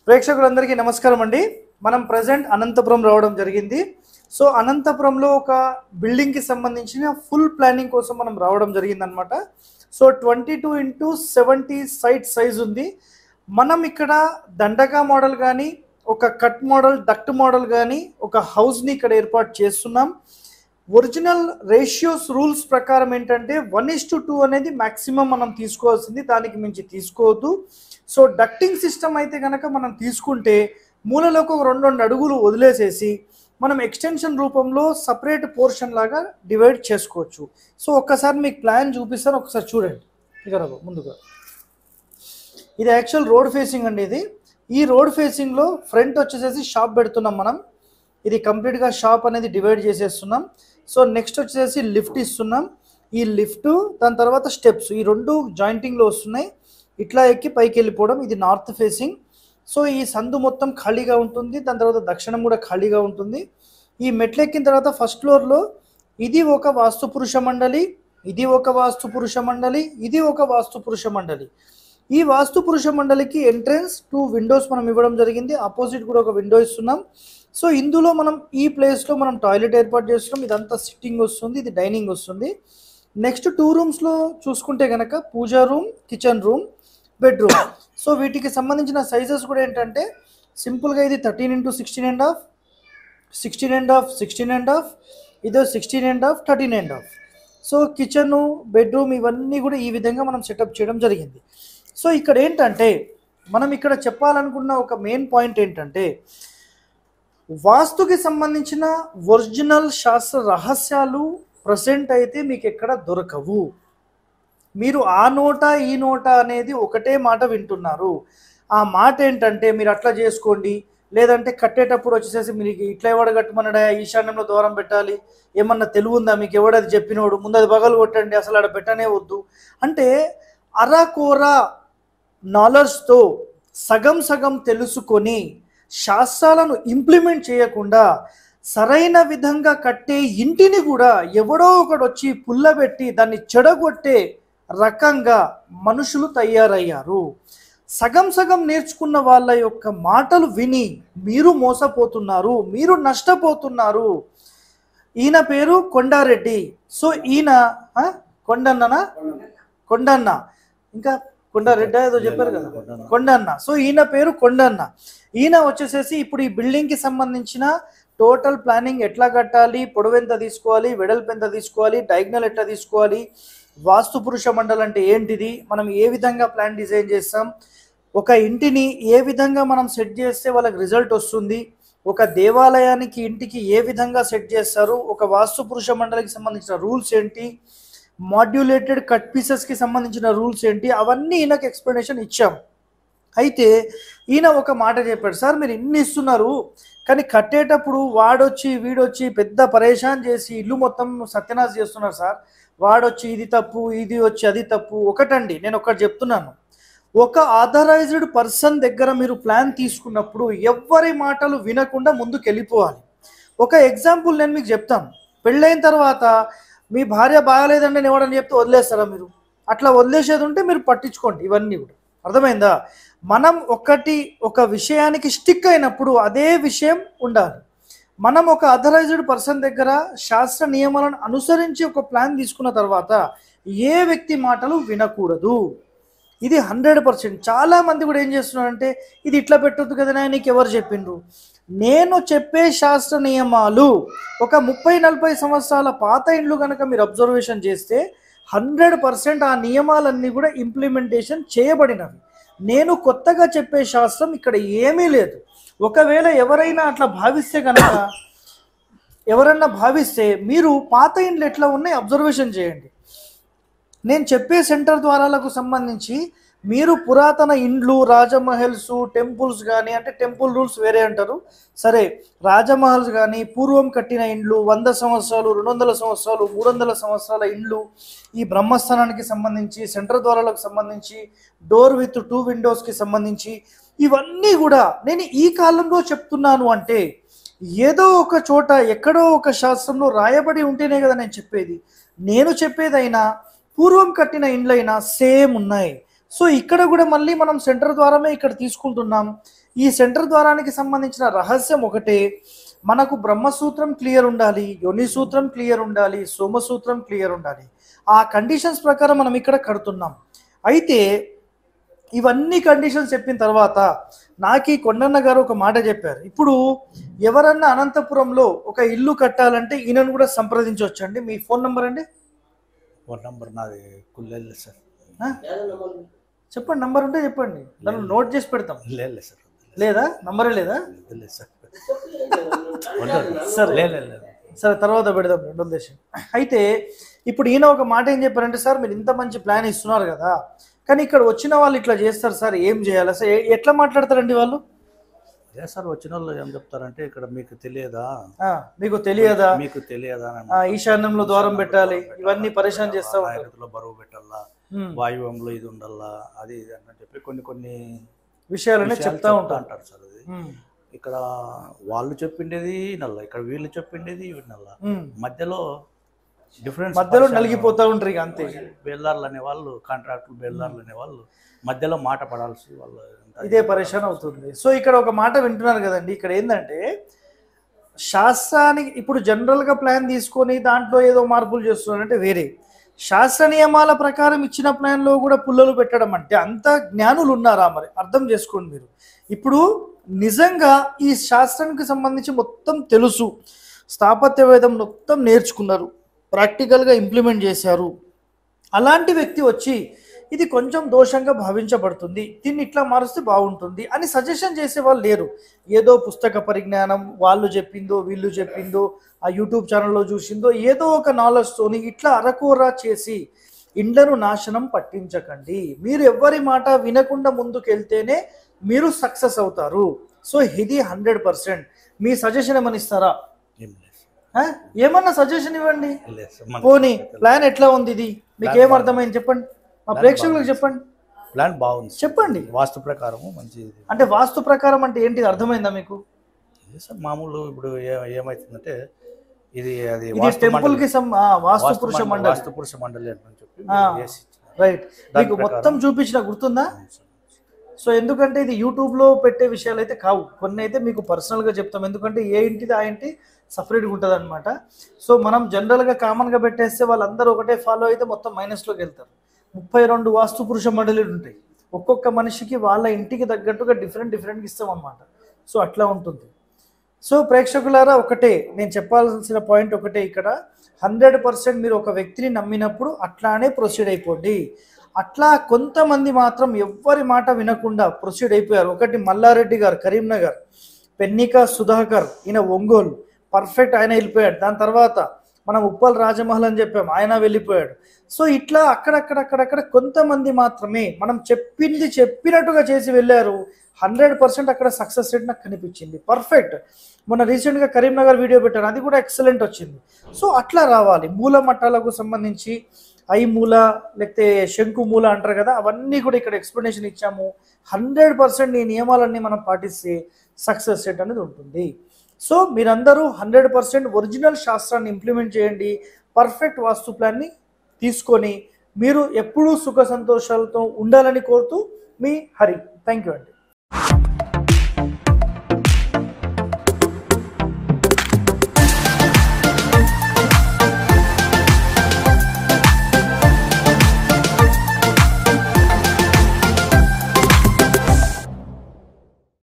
ప్రేక్షకులందరికీ నమస్కారం అండి మనం ప్రజెంట్ అనంతపురం రావడం జరిగింది సో అనంతపురంలో ఒక బిల్డింగ్కి సంబంధించిన ఫుల్ ప్లానింగ్ కోసం మనం రావడం జరిగింది అనమాట so twenty two into seventy site size ఉంది మనం ఇక్కడ దండగా మోడల్ కానీ ఒక కట్ మోడల్ డక్ట్ మోడల్ కానీ ఒక హౌస్ని ఇక్కడ ఏర్పాటు చేస్తున్నాం ఒరిజినల్ రేషియోస్ రూల్స్ ప్రకారం ఏంటంటే వన్ ఇస్ టు టూ అనేది మాక్సిమం మనం తీసుకోవాల్సింది దానికి మించి తీసుకోవద్దు సో డక్టింగ్ సిస్టమ్ అయితే కనుక మనం తీసుకుంటే మూలలోకి ఒక రెండు రెండు అడుగులు వదిలేసేసి మనం ఎక్స్టెన్షన్ రూపంలో సపరేట్ పోర్షన్ లాగా డివైడ్ చేసుకోవచ్చు సో ఒక్కసారి మీకు ప్లాన్ చూపిస్తాను ఒకసారి చూడండి ఇక్కడ ముందుగా ఇది యాక్చువల్ రోడ్ ఫేసింగ్ అండి ఇది ఈ రోడ్ ఫేసింగ్లో ఫ్రంట్ వచ్చేసేసి షాప్ పెడుతున్నాం మనం ఇది కంప్లీట్గా షాప్ అనేది డివైడ్ చేసేస్తున్నాం సో నెక్స్ట్ వచ్చేసి లిఫ్ట్ ఇస్తున్నాం ఈ లిఫ్ట్ దాని తర్వాత స్టెప్స్ ఈ రెండు జాయింటింగ్లో వస్తున్నాయి ఇట్లా ఎక్కి పైకి వెళ్ళిపోవడం ఇది నార్త్ ఫేసింగ్ సో ఈ సందు మొత్తం ఖాళీగా ఉంటుంది దాని తర్వాత దక్షిణం కూడా ఖాళీగా ఉంటుంది ఈ మెట్లు ఎక్కిన తర్వాత ఫస్ట్ ఫ్లోర్లో ఇది ఒక వాస్తు పురుష మండలి ఇది ఒక వాస్తు పురుష మండలి ఇది ఒక వాస్తు పురుష మండలి ఈ వాస్తు పురుష మండలికి ఎంట్రన్స్ టూ విండోస్ మనం ఇవ్వడం జరిగింది ఆపోజిట్ కూడా ఒక విండో ఇస్తున్నాం సో ఇందులో మనం ఈ ప్లేస్లో మనం టాయిలెట్ ఏర్పాటు చేస్తున్నాం ఇదంతా సిట్టింగ్ వస్తుంది ఇది డైనింగ్ వస్తుంది నెక్స్ట్ టూ రూమ్స్లో చూసుకుంటే కనుక pooja room kitchen room bedroom so వీటికి సంబంధించిన సైజెస్ కూడా ఏంటంటే సింపుల్గా ఇది thirteen into sixteen and half sixteen and half sixteen and half ఇదో sixteen and half thirteen and half so kitchen bedroom ఇవన్నీ కూడా ఈ విధంగా మనం సెటప్ చేయడం జరిగింది సో ఇక్కడ ఏంటంటే మనం ఇక్కడ చెప్పాలనుకున్న ఒక మెయిన్ పాయింట్ ఏంటంటే వాస్తుకి సంబంధించిన ఒరిజినల్ శాస్త్ర రహస్యాలు ప్రజెంట్ అయితే మీకు ఎక్కడ దొరకవు మీరు ఆ నోట ఈ నోట అనేది ఒకటే మాట వింటున్నారు ఆ మాట ఏంటంటే మీరు అట్లా చేసుకోండి లేదంటే కట్టేటప్పుడు వచ్చేసేసి మీకు ఇట్లా ఎవడ కట్టమన్నాడా ఈశాన్యంలో దూరం పెట్టాలి ఏమన్నా తెలివి ఉందా మీకు ఎవడది చెప్పినోడు ముందు అది బగలు కొట్టండి అసలు ఆడ పెట్టనే వద్దు అంటే అరాకోర నాలెడ్జ్తో సగం సగం తెలుసుకొని శాస్త్రాలను ఇంప్లిమెంట్ చేయకుండా సరైన విధంగా కట్టే ఇంటిని కూడా ఎవడో ఒకడు వచ్చి పుల్లబెట్టి దాన్ని చెడగొట్టే రకంగా మనుషులు తయారయ్యారు సగం సగం నేర్చుకున్న వాళ్ళ యొక్క మాటలు విని మీరు మోసపోతున్నారు మీరు నష్టపోతున్నారు ఈయన పేరు కొండారెడ్డి సో ఈయన ఆ? కొండన్ననా కొండన్న ఇంకా కొండారెడ్డి ఏదో చెప్పారు కదా కొండన్న సో ఈయన పేరు కొండన్న ఈయన వచ్చేసేసి ఇప్పుడు ఈ బిల్డింగ్ కి సంబంధించిన టోటల్ ప్లానింగ్ ఎట్లా కట్టాలి పొడవు ఎంత తీసుకోవాలి వెడల్పు ఎంత తీసుకోవాలి డయాగ్నల్ ఎట్లా తీసుకోవాలి వాస్తు పురుష మండలం అంటే ఏంటిది మనం ఏ విధంగా ప్లాన్ డిజైన్ చేస్తాం ఒక ఇంటిని ఏ విధంగా మనం సెట్ చేస్తే వాళ్ళకి రిజల్ట్ వస్తుంది ఒక దేవాలయానికి ఇంటికి ఏ విధంగా సెట్ చేస్తారు ఒక వాస్తు పురుష మండలికి సంబంధించిన రూల్స్ ఏంటి మాడ్యులేటెడ్ కట్ పీసెస్కి సంబంధించిన రూల్స్ ఏంటి అవన్నీ ఈయనకు ఎక్స్ప్లెనేషన్ ఇచ్చాం అయితే ఈయన ఒక మాట చెప్పాడు సార్ మీరు ఇన్ని ఇస్తున్నారు కానీ కట్టేటప్పుడు వాడొచ్చి వీడొచ్చి పెద్ద పరేషాన్ చేసి ఇల్లు మొత్తం సత్యనాశ చేస్తున్నారు సార్ వాడొచ్చి ఇది తప్పు ఇది వచ్చి అది తప్పు ఒకటండి నేను ఒకటి చెప్తున్నాను ఒక ఆథరైజ్డ్ పర్సన్ దగ్గర మీరు ప్లాన్ తీసుకున్నప్పుడు ఎవ్వరి మాటలు వినకుండా ముందుకు వెళ్ళిపోవాలి ఒక ఎగ్జాంపుల్ నేను మీకు చెప్తాను పెళ్ళైన తర్వాత మీ భార్య బాగాలేదండి నేను ఎవడని చెప్తే వదిలేస్తారా మీరు అట్లా వదిలేసేది ఉంటే మీరు పట్టించుకోండి ఇవన్నీ కూడా అర్థమైందా మనం ఒకటి ఒక విషయానికి స్టిక్ అయినప్పుడు అదే విషయం ఉండాలి మనం ఒక అథరైజ్డ్ పర్సన్ దగ్గర శాస్త్ర నియమాలను అనుసరించి ఒక ప్లాన్ తీసుకున్న తర్వాత ఏ వ్యక్తి మాటలు వినకూడదు ఇది హండ్రెడ్ పర్సెంట్ చాలా మంది కూడా ఏం చేస్తున్నారంటే ఇది ఇట్లా పెట్టొద్దు కదా నీకు ఎవరు చెప్పిండ్రు నేను చెప్పే శాస్త్ర నియమాలు ఒక ముప్పై నలభై సంవత్సరాల పాత ఇండ్లు కనుక మీరు అబ్జర్వేషన్ చేస్తే హండ్రెడ్ పర్సెంట్ ఆ నియమాలన్నీ కూడా ఇంప్లిమెంటేషన్ చేయబడినవి నేను కొత్తగా చెప్పే శాస్త్రం ఇక్కడ ఏమీ లేదు ఒకవేళ ఎవరైనా అట్లా భావిస్తే కనుక ఎవరన్నా భావిస్తే మీరు పాత ఇండ్లు ఎట్లా ఉన్నాయి అబ్జర్వేషన్ చేయండి నేను చెప్పే సెంటర్ ద్వారాలకు సంబంధించి మీరు పురాతన ఇండ్లు రాజమహల్స్ టెంపుల్స్ కానీ అంటే టెంపుల్ రూల్స్ వేరే అంటారు సరే రాజమహల్స్ కానీ పూర్వం కట్టిన ఇండ్లు వంద సంవత్సరాలు రెండు వందల సంవత్సరాలు మూడు వందల సంవత్సరాల ఇండ్లు ఈ బ్రహ్మస్థానానికి సంబంధించి సెంటర్ ద్వారాలకు సంబంధించి డోర్ విత్ టూ విండోస్కి సంబంధించి ఇవన్నీ కూడా నేను ఈ కాలంలో చెప్తున్నాను అంటే ఏదో ఒక చోట ఎక్కడో ఒక శాస్త్రంలో రాయబడి ఉంటేనే కదా నేను చెప్పేది నేను చెప్పేదైనా పూర్వం కట్టిన ఇండ్లైనా సేమ్ ఉన్నాయి సో ఇక్కడ కూడా మళ్ళీ మనం సెంటర్ ద్వారానే ఇక్కడ తీసుకుంటున్నాం ఈ సెంటర్ ద్వారానికి సంబంధించిన రహస్యం ఒకటే మనకు బ్రహ్మసూత్రం క్లియర్ ఉండాలి యోని సూత్రం క్లియర్ ఉండాలి సోమసూత్రం క్లియర్ ఉండాలి ఆ కండిషన్స్ ప్రకారం మనం ఇక్కడ కడుతున్నాం అయితే ఇవన్నీ కండిషన్స్ చెప్పిన తర్వాత నాకు ఈ కొండన్న గారు ఒక మాట చెప్పారు ఇప్పుడు ఎవరన్నా అనంతపురంలో ఒక ఇల్లు కట్టాలంటే ఈయనను కూడా సంప్రదించవచ్చండి మీ ఫోన్ నెంబర్ అండి ఫోన్ నంబర్ నాది కుల్లెల్లి సార్ ఆ? చెప్పండి నంబర్ ఉంటే చెప్పండి దాన్ని నోట్ చేసి పెడతాం లేదు సార్ లేదా నంబరే లేదా లేదు సార్ సరే. లేదు లేదు సరే తర్వాత పెడదాం రెండో దేశం అయితే ఇప్పుడు ఈయన ఒక మాట ఏం చెప్పారంటే సార్ మీరు ఇంత మంచి ప్లాన్ ఇస్తున్నారు కదా కానీ ఇక్కడ వచ్చిన వాళ్ళు ఇట్లా చేస్తారు సార్ ఏం చేయాలి సార్ ఎ- ఎట్లా మాట్లాడతారండి వాళ్ళు అదే సార్ వచ్చిన వాళ్ళు ఏం చెప్తారంటే ఇక్కడ మీకు తెలియదా ఆ, మీకు తెలియదా మీకు తెలియదా అని ఆ, ఈశాన్యంలో ద్వారం పెట్టాలి ఇవన్నీ పరిశాన్ చేస్తా ఉంటారు నైరుతిలో బరువు పెట్టాలా ఉమ్, వాయువ్యంలో ఇది ఉండాలా అది ఇది అని చెప్పి కొన్ని కొన్ని విషయాలనే విషయాలు చెప్తా ఉంటారు అంటారు సార్ అది ఉమ్, ఇక్కడ వాళ్ళు చెప్పిండేది నల్ల ఇక్కడ వీళ్ళు చెప్పిండేది ఇవి నల్ల ఉమ్. మధ్యలో డిఫరెన్స్ మధ్యలో నలిగిపోతా ఉంటారు ఇక అంతే బేల్దార్లు అనే వాళ్ళు కాంట్రాక్టులు బేల్దార్లు అనే వాళ్ళు మధ్యలో మాట పడాల్సి వాళ్ళు అంతా ఇదే పరేషాన్ అవుతుంది సో ఇక్కడ ఒక మాట వింటున్నారు కదండి ఇక్కడ ఏంటంటే శాస్త్రానికి ఇప్పుడు జనరల్గా ప్లాన్ తీసుకొని దాంట్లో ఏదో మార్పులు చేస్తున్నారంటే వేరే శాస్త్ర నియమాల ప్రకారం ఇచ్చిన ప్లాన్లో కూడా పుల్లలు పెట్టడం అంటే అంత జ్ఞానులు ఉన్నారా మరి అర్థం చేసుకోండి మీరు ఇప్పుడు నిజంగా ఈ శాస్త్రానికి సంబంధించి మొత్తం తెలుసు స్థాపత్య వేదం మొత్తం నేర్చుకున్నారు ప్రాక్టికల్గా ఇంప్లిమెంట్ చేశారు అలాంటి వ్యక్తి వచ్చి ఇది కొంచెం దోషంగా భావించబడుతుంది దీన్ని ఇట్లా మారుస్తే బాగుంటుంది అని సజెషన్ చేసే వాళ్ళు లేరు ఏదో పుస్తక పరిజ్ఞానం వాళ్ళు చెప్పిందో వీళ్ళు చెప్పిందో ఆ యూట్యూబ్ ఛానల్లో చూసిందో ఏదో ఒక నాలెడ్జ్తోని ఇట్లా అరకూర చేసి ఇండ్లను నాశనం పట్టించకండి మీరు ఎవ్వరి మాట వినకుండా ముందుకెళ్తేనే మీరు సక్సెస్ అవుతారు సో ఇది హండ్రెడ్ పర్సెంట్ మీ సజెషన్ ఏమని ఇస్తారా ఏం లేదు ఆ? ఏమన్నా సజెషన్ ఇవ్వండి లేదు సార్. మన- పోనీ ప్లాన్ ఎట్లా ఉంది ఇది మీకు Plan ఏం అర్థమైంది చెప్పండి మా Plan ప్రేక్షకులకు బాగుంది. చెప్పండి ప్లాన్ బాగుంది సార్. చెప్పండి వాస్తు ప్రకారము మంచిది అంటే వాస్తు ప్రకారం అంటే ఏంటిది అర్థమైందా మీకు ఇది సార్ మామూలు ఇప్పుడు ఏ- ఏమైతుందంటే ఇది అది ఇది వాస్తు టెంపుల్ మండలి. కి సం- ఆ, వాస్తు వాస్తు పురుష మండలి- మండలి వాస్తు పురుష మండలి అని చెప్పి ఆ. వేసి ఇచ్చినారు. రైట్ దాని మీకు ప్రకారం- మొత్తం చూపించిన గుర్తుందా అవును సార్. సో ఎందుకంటే ఇది యూట్యూబ్ లో పెట్టే విషయాలు అయితే కావు కొన్ని అయితే మీకు పర్సనల్ గా చెప్తాం ఎందుకంటే ఏ ఇంటిది ఆ ఇంటి సపరేట్గా ఉంటుంది అనమాట సో మనం జనరల్ గా కామన్ గా పెట్టేస్తే వాళ్ళందరూ ఒకటే ఫాలో అయితే మొత్తం మైనస్ లోకి వెళ్తారు ముప్పై రెండు వాస్తు పురుష మండలిలు ఉంటాయి ఒక్కొక్క మనిషికి వాళ్ళ ఇంటికి తగ్గట్టుగా డిఫరెంట్ డిఫరెంట్ ఇస్తాం అనమాట సో అట్లా ఉంటుంది సో ప్రేక్షకులారా ఒకటే నేను చెప్పాల్సిన పాయింట్ ఒకటే ఇక్కడ హండ్రెడ్ పర్సెంట్ మీరు ఒక వ్యక్తిని నమ్మినప్పుడు అట్లానే ప్రొసీడ్ అయిపోండి అట్లా కొంతమంది మాత్రం ఎవ్వరి మాట వినకుండా ప్రొసీడ్ అయిపోయారు ఒకటి మల్లారెడ్డి గారు కరీంనగర్ పెన్నిక సుధాకర్ ఈయన ఒంగోలు పర్ఫెక్ట్ ఆయన వెళ్ళిపోయాడు దాని తర్వాత మనం ఉప్పల్ రాజమహల్ అని చెప్పాం ఆయన వెళ్ళిపోయాడు సో ఇట్లా అక్కడక్కడక్కడక్కడ కొంతమంది మాత్రమే మనం చెప్పింది చెప్పినట్టుగా చేసి వెళ్ళారు హండ్రెడ్ పర్సెంట్ అక్కడ సక్సెస్ రేట్ నాకు కనిపించింది పర్ఫెక్ట్ మొన్న రీసెంట్గా కరీంనగర్ వీడియో పెట్టాను అది కూడా ఎక్సలెంట్ వచ్చింది సో అట్లా రావాలి మూల మట్టాలకు సంబంధించి ఐ మూల లేకపోతే శంకు మూల అంటారు కదా అవన్నీ కూడా ఇక్కడ ఎక్స్ప్లెనేషన్ ఇచ్చాము హండ్రెడ్ పర్సెంట్ ఈ నియమాలన్నీ మనం పాటిస్తే సక్సెస్ రేట్ అనేది ఉంటుంది సో మీరందరూ హండ్రెడ్ పర్సెంట్ ఒరిజినల్ శాస్త్రాన్ని ఇంప్లిమెంట్ చేయండి పర్ఫెక్ట్ వాస్తు ప్లాన్ని తీసుకొని మీరు ఎప్పుడూ సుఖ సంతోషాలతో ఉండాలని కోరుతూ మీ హరి థ్యాంక్ యూ అండి